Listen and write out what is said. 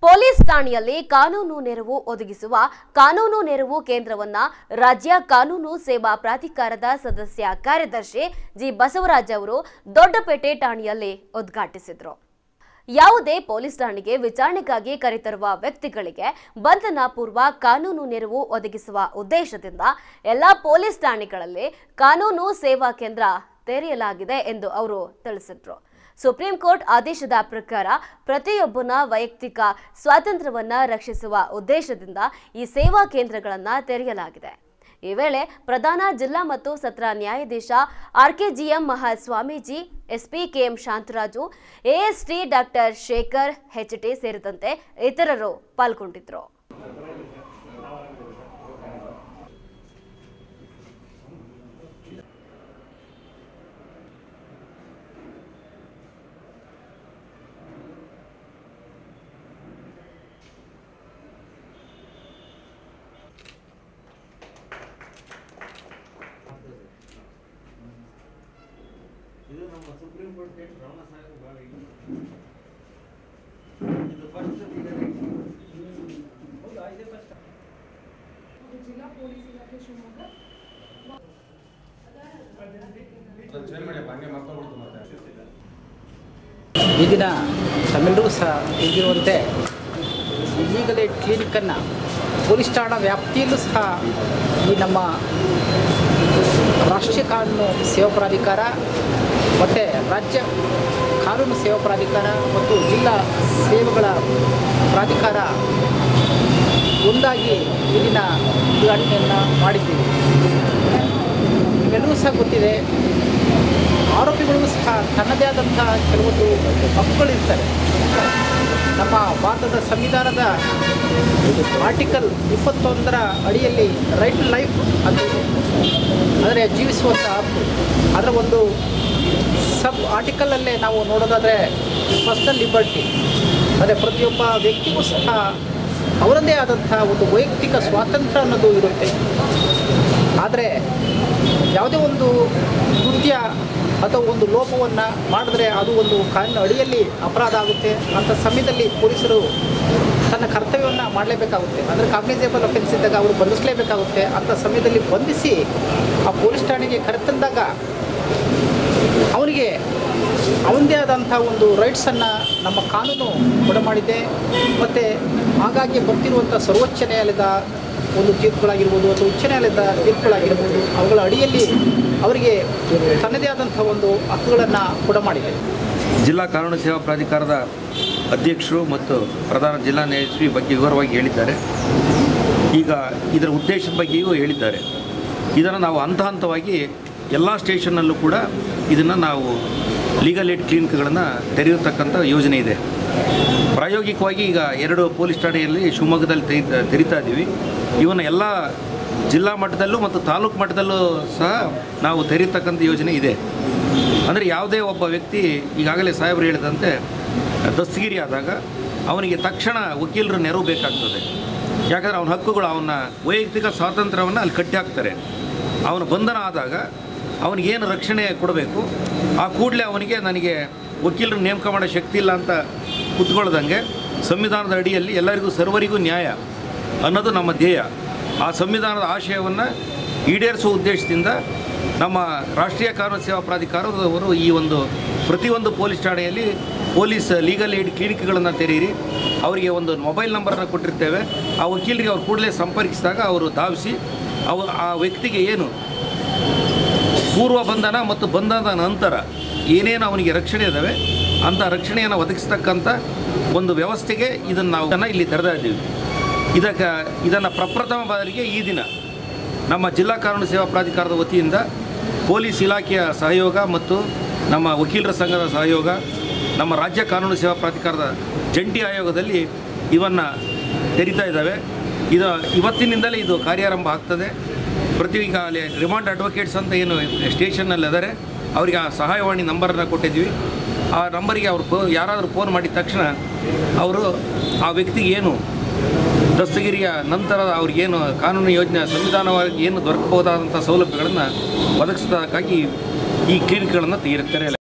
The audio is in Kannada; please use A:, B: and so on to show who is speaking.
A: ಪೊಲೀಸ್ ಠಾಣೆಯಲ್ಲಿ ಕಾನೂನು ನೆರವು ಒದಗಿಸುವ ಕಾನೂನು ನೆರವು ಕೇಂದ್ರವನ್ನ ರಾಜ್ಯ ಕಾನೂನು ಸೇವಾ ಪ್ರಾಧಿಕಾರದ ಸದಸ್ಯ ಕಾರ್ಯದರ್ಶಿ ಜಿ ಬಸವರಾಜ್ ಅವರು ದೊಡ್ಡಪೇಟೆ ಠಾಣೆಯಲ್ಲಿ ಉದ್ಘಾಟಿಸಿದರು ಯಾವುದೇ ಪೊಲೀಸ್ ಠಾಣೆಗೆ ವಿಚಾರಣೆಗಾಗಿ ಕರೆತರುವ ವ್ಯಕ್ತಿಗಳಿಗೆ ಬಂಧನ ಪೂರ್ವ ಕಾನೂನು ನೆರವು ಒದಗಿಸುವ ಉದ್ದೇಶದಿಂದ ಎಲ್ಲಾ ಪೊಲೀಸ್ ಠಾಣೆಗಳಲ್ಲಿ ಕಾನೂನು ಸೇವಾ ಕೇಂದ್ರ ತೆರೆಯಲಾಗಿದೆ ಎಂದು ಅವರು ತಿಳಿಸಿದ್ರು ಸುಪ್ರೀಂ ಕೋರ್ಟ್ ಆದೇಶದ ಪ್ರಕಾರ ಪ್ರತಿಯೊಬ್ಬನ ವೈಯಕ್ತಿಕ ಸ್ವಾತಂತ್ರ್ಯವನ್ನ ರಕ್ಷಿಸುವ ಉದ್ದೇಶದಿಂದ ಈ ಸೇವಾ ಕೇಂದ್ರಗಳನ್ನು ತೆರೆಯಲಾಗಿದೆ ಈ ವೇಳೆ ಪ್ರಧಾನ ಜಿಲ್ಲಾ ಮತ್ತು ಸತ್ರ ನ್ಯಾಯಾಧೀಶ ಆರ್ಕೆಜಿಎಂ ಮಹಾಸ್ವಾಮೀಜಿ SP KM Shantaraju AST doctor Shekhar HT ಸೇರಿದಂತೆ ಇತರರು ಪಾಲ್ಗೊಂಡಿದ್ದರು
B: ಇದು ನಮ್ಮ supreme court case Ramana Saheb ಭಾಳ ಇದು ಇದು ಫಸ್ಟ್ ಹೌದಾ ಇದೇ ಫಸ್ಟ್
C: ಜಿಲ್ಲಾ ಪೊಲೀಸ್ ಇಲಾಖೆ ಶಿವಮೊಗ್ಗ
B: ಚೇಂಜ್ ಮಾಡಿ ಹಂಗೆ ಮರ್ತೋಗ್ಬಿಡ್ತು ಮತ್ತೆ
D: ಈ ದಿನ ತಮ್ಮೆಲ್ಲರೂ ಸಹ ತಿಳಿದಿರುವಂತೆ ಈಗಲೇ ಕ್ಲಿನಿಕ್ಕನ್ನು ಪೊಲೀಸ್ ಠಾಣಾ ವ್ಯಾಪ್ತಿಯಲ್ಲೂ ಸಹ ಈ ನಮ್ಮ ರಾಷ್ಟ್ರೀಯ ಕಾನೂನು ಸೇವಾ ಪ್ರಾಧಿಕಾರ ಮತ್ತು ರಾಜ್ಯ ಕಾನೂನು ಸೇವಾ ಪ್ರಾಧಿಕಾರ ಮತ್ತು ಜಿಲ್ಲಾ ಸೇವೆಗಳ ಪ್ರಾಧಿಕಾರ ಒಂದಾಗಿ ಈ ದಿನ ಉದ್ಘಾಟನೆಯನ್ನು ಮಾಡಿದ್ದೀವಿ ನಿಮ್ಮೆಲ್ಲರೂ ಸಹ ಗೊತ್ತಿದೆ ಆರೋಪಿಗಳು ಸಹ ತನ್ನದೇ ಆದಂತಹ ಕೆಲವೊಂದು ಹಕ್ಕುಗಳಿರ್ತವೆ ನಮ್ಮ ಭಾರತದ ಸಂವಿಧಾನದ ಆರ್ಟಿಕಲ್ ಇಪ್ಪತ್ತೊಂದರ ಅಡಿಯಲ್ಲಿ ರೈಟ್ ಟು ಲೈಫ್ ಅಂತ ಇದೆ ಅಂದರೆ ಜೀವಿಸುವಂಥ ಹಕ್ಕು ಅದರ ಒಂದು ಸಬ್ ಆರ್ಟಿಕಲಲ್ಲೇ ನಾವು ನೋಡೋದಾದರೆ ಪರ್ಸನಲ್ ಲಿಬರ್ಟಿ ಅಂದರೆ ಪ್ರತಿಯೊಬ್ಬ ವ್ಯಕ್ತಿಗೂ ಸಹ ಅವರದ್ದೇ ಆದಂಥ ಒಂದು ವೈಯಕ್ತಿಕ ಸ್ವಾತಂತ್ರ್ಯ ಅನ್ನೋದು ಇರುತ್ತೆ ಆದರೆ ಯಾವುದೇ ಒಂದು ಕೃತ್ಯ ಅಥವಾ ಒಂದು ಲೋಪವನ್ನು ಮಾಡಿದ್ರೆ ಅದು ಒಂದು ಕಾನೂನು ಅಡಿಯಲ್ಲಿ ಅಪರಾಧ ಆಗುತ್ತೆ ಅಂಥ ಸಮಯದಲ್ಲಿ ಪೊಲೀಸರು ತನ್ನ ಕರ್ತವ್ಯವನ್ನು ಮಾಡಲೇಬೇಕಾಗುತ್ತೆ ಅಂದರೆ ಕಾಗ್ನಿಸೇಬಲ್ ಅಫೆನ್ಸ್ ಇದ್ದಾಗ ಅವರು ಬಂಧಿಸಲೇಬೇಕಾಗುತ್ತೆ ಅಂಥ ಸಮಯದಲ್ಲಿ ಬಂಧಿಸಿ ಆ ಪೊಲೀಸ್ ಠಾಣೆಗೆ ಕರೆತಂದಾಗ ಅವನಿಗೆ ಅವನದೇ ಆದಂಥ ಒಂದು ರೈಟ್ಸನ್ನು ನಮ್ಮ ಕಾನೂನು ಕೊಡಮಾಡಿದೆ ಮತ್ತು ಹಾಗಾಗಿ ಬರ್ತಿರುವಂಥ ಸರ್ವೋಚ್ಚ ನ್ಯಾಯಾಲಯದ ಒಂದು ತೀರ್ಪುಗಳಾಗಿರ್ಬೋದು ಅಥವಾ ಉಚ್ಚ ನ್ಯಾಯಾಲಯದ ತೀರ್ಪುಗಳಾಗಿರ್ಬೋದು ಅವುಗಳ ಅಡಿಯಲ್ಲಿ ಅವರಿಗೆ ತನ್ನದೇ ಆದಂಥ ಒಂದು ಹಕ್ಕುಗಳನ್ನು ಕೊಡಮಾಡಿದೆ
E: ಜಿಲ್ಲಾ ಕಾನೂನು ಸೇವಾ ಪ್ರಾಧಿಕಾರದ ಅಧ್ಯಕ್ಷರು ಮತ್ತು ಪ್ರಧಾನ ಜಿಲ್ಲಾ ನ್ಯಾಯಾಧೀಶಿ ಬಗ್ಗೆ ವಿವರವಾಗಿ ಹೇಳಿದ್ದಾರೆ ಈಗ ಇದರ ಉದ್ದೇಶದ ಬಗ್ಗೆಯೂ ಹೇಳಿದ್ದಾರೆ ಇದನ್ನು ನಾವು ಹಂತ ಹಂತವಾಗಿ ಎಲ್ಲ ಸ್ಟೇಷನ್ನಲ್ಲೂ ಕೂಡ ಇದನ್ನು ನಾವು ಲೀಗಲ್ ಏಡ್ ಕ್ಲಿನಿಕ್ಗಳನ್ನು ತೆರೆಯತಕ್ಕಂಥ ಯೋಜನೆ ಇದೆ ಪ್ರಾಯೋಗಿಕವಾಗಿ ಈಗ ಎರಡು ಪೊಲೀಸ್ ಠಾಣೆಯಲ್ಲಿ ಶಿವಮೊಗ್ಗದಲ್ಲಿ ತೆರಿ ತೆರಿತಾ ಇದ್ದೀವಿ ಇವನ್ನ ಎಲ್ಲ ಜಿಲ್ಲಾ ಮಟ್ಟದಲ್ಲೂ ಮತ್ತು ತಾಲೂಕು ಮಟ್ಟದಲ್ಲೂ ಸಹ ನಾವು ತೆರೀತಕ್ಕಂಥ ಯೋಜನೆ ಇದೆ ಅಂದರೆ ಯಾವುದೇ ಒಬ್ಬ ವ್ಯಕ್ತಿ ಈಗಾಗಲೇ ಸಾಹೇಬರು ಹೇಳಿದಂತೆ ದಸ್ತಗಿರಿ ಆದಾಗ ಅವನಿಗೆ ತಕ್ಷಣ ವಕೀಲರ ನೆರವು ಬೇಕಾಗ್ತದೆ ಯಾಕಂದರೆ ಅವನ ಹಕ್ಕುಗಳು ಅವನ ವೈಯಕ್ತಿಕ ಸ್ವಾತಂತ್ರ್ಯವನ್ನು ಅಲ್ಲಿ ಕಟ್ಟಿ ಹಾಕ್ತಾರೆ ಅವನು ಬಂಧನ ಆದಾಗ ಅವನಿಗೇನು ರಕ್ಷಣೆ ಕೊಡಬೇಕು ಆ ಕೂಡಲೇ ಅವನಿಗೆ ನನಗೆ ವಕೀಲರು ನೇಮಕ ಮಾಡೋ ಶಕ್ತಿ ಇಲ್ಲ ಅಂತ ಕುತ್ಕೊಳ್ಳೋದಂಗೆ ಸಂವಿಧಾನದ ಅಡಿಯಲ್ಲಿ ಎಲ್ಲರಿಗೂ ಸರ್ವರಿಗೂ ನ್ಯಾಯ ಅನ್ನೋದು ನಮ್ಮ ಧ್ಯೇಯ ಆ ಸಂವಿಧಾನದ ಆಶಯವನ್ನು ಈಡೇರಿಸುವ ಉದ್ದೇಶದಿಂದ ನಮ್ಮ ರಾಷ್ಟ್ರೀಯ ಕಾನೂನು ಸೇವಾ ಪ್ರಾಧಿಕಾರದವರು ಈ ಒಂದು ಪ್ರತಿಯೊಂದು ಪೊಲೀಸ್ ಠಾಣೆಯಲ್ಲಿ ಪೊಲೀಸ್ ಲೀಗಲ್ ಏಡ್ ಕ್ಲಿನಿಕ್ಗಳನ್ನು ತೆರೀರಿ ಅವರಿಗೆ ಒಂದು ಮೊಬೈಲ್ ನಂಬರನ್ನು ಕೊಟ್ಟಿರ್ತೇವೆ ಆ ವಕೀಲರಿಗೆ ಅವ್ರು ಕೂಡಲೇ ಸಂಪರ್ಕಿಸಿದಾಗ ಅವರು ಧಾವಿಸಿ ಅವ ಆ ವ್ಯಕ್ತಿಗೆ ಏನು ಪೂರ್ವ ಬಂಧನ ಮತ್ತು ಬಂಧನದ ನಂತರ ಏನೇನು ಅವನಿಗೆ ರಕ್ಷಣೆ ಇದ್ದಾವೆ ಅಂಥ ರಕ್ಷಣೆಯನ್ನು ಒದಗಿಸ್ತಕ್ಕಂಥ ಒಂದು ವ್ಯವಸ್ಥೆಗೆ ಇದನ್ನು ನಾವು ಇದನ್ನು ಇಲ್ಲಿ ತೆರೆದ ಇದ್ದೀವಿ ಇದಕ್ಕೆ ಇದನ್ನು ಪ್ರಪ್ರಥಮ ಬಾರಿಗೆ ಈ ದಿನ ನಮ್ಮ ಜಿಲ್ಲಾ ಕಾನೂನು ಸೇವಾ ಪ್ರಾಧಿಕಾರದ ವತಿಯಿಂದ ಪೊಲೀಸ್ ಇಲಾಖೆಯ ಸಹಯೋಗ ಮತ್ತು ನಮ್ಮ ವಕೀಲರ ಸಂಘದ ಸಹಯೋಗ ನಮ್ಮ ರಾಜ್ಯ ಕಾನೂನು ಸೇವಾ ಪ್ರಾಧಿಕಾರದ ಜಂಟಿ ಆಯೋಗದಲ್ಲಿ ಇವನ್ನು ತೆರಿತಾ ಇದ್ದಾವೆ ಇದು ಇವತ್ತಿನಿಂದಲೇ ಇದು ಕಾರ್ಯಾರಂಭ ಆಗ್ತದೆ ಪ್ರತಿ ಈಗ ಅಲ್ಲಿ ರಿಮಾಂಡ್ ಅಡ್ವೊಕೇಟ್ಸ್ ಅಂತ ಏನು ಸ್ಟೇಷನ್ನಲ್ಲಿ ಇದ್ದಾರೆ ಅವರಿಗೆ ಆ ಸಹಾಯವಾಣಿ ನಂಬರನ್ನು ಕೊಟ್ಟಿದ್ವಿ ಆ ನಂಬರಿಗೆ ಅವರು ಫೋ ಯಾರಾದರೂ ಫೋನ್ ಮಾಡಿದ ತಕ್ಷಣ ಅವರು ಆ ವ್ಯಕ್ತಿಗೆ ಏನು ದಸ್ತಗಿರಿಯ ನಂತರ ಅವ್ರಿಗೇನು ಕಾನೂನು ಯೋಜನೆ ಸಂವಿಧಾನವಾಗಿ ಏನು ದೊರಕಬಹುದಾದಂಥ ಸೌಲಭ್ಯಗಳನ್ನು ಒದಗಿಸೋದಕ್ಕಾಗಿ ಈ ಕ್ಲಿನಿಕ್ಗಳನ್ನು ತೆರೆ ತೆರೆಯಲಾಗಿದೆ